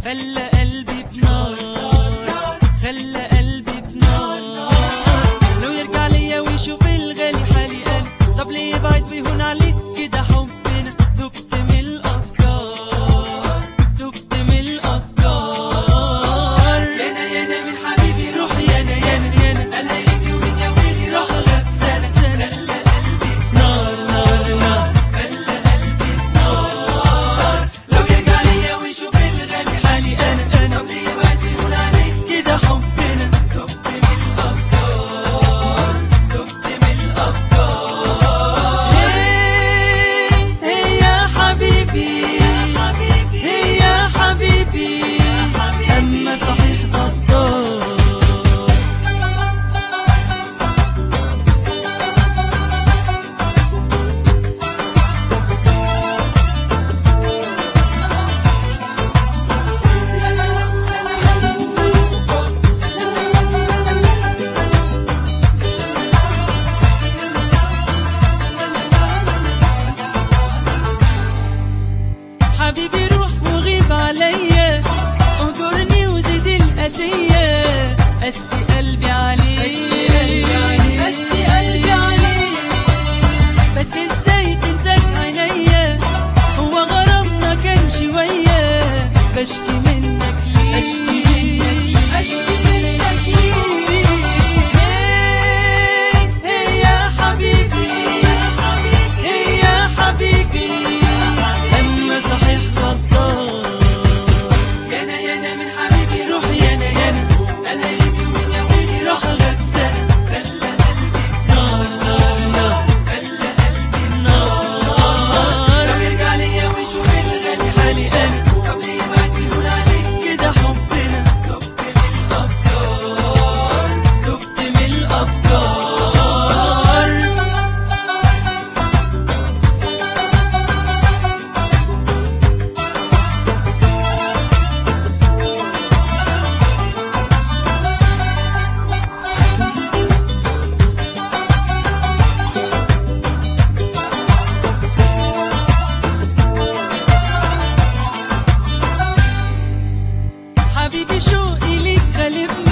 خلى قلبي في نار خلى قلبي في نار لو يرجع ليا ويشوف الغالي حالي قالي طب ليه بعد ويهون عليك كده حبنا دبت من الافكار دبت من الافكار يانا يانا من حبيبي روحي يانا يانا يانا قال هيجي يومين يا ويلي راح غاب سنه سنه خلى قلبي في نار نار نار خلى قلبي في نار لو يرجع ليا ويشوف الغالي حالي انا انا طب ليه بعد ويهون عليك كده حبنا دبت من الافكار دبت من الافكار هي يا حبيبي هي يا حبيبي اما صحيح غدار حبيبي روح وغيب عليا اهجرني وزيد القاسية قسي قلبي عليك قسي قلبي عليك بس ازاي تنساك عينيا هو غرامنا كان شوية بشكي منك ليه اشكي منك ليه اشكي منك ليه هي هي يا حبيبي هي يا حبيبي اما صحيح غدار يانا يانا من حبيبي روحي يانا يانا قال هيجي يومين يا ويلي راح غاب سنه خلى قلبي نار نار نار خلى قلبي نار لو يرجع ليا ويشوف الغالي حالي انا طب ليه بعد بيقول عليك كده حبنا دبت من الافكار دبت من الافكار حبيبي شوقي ليك غالبني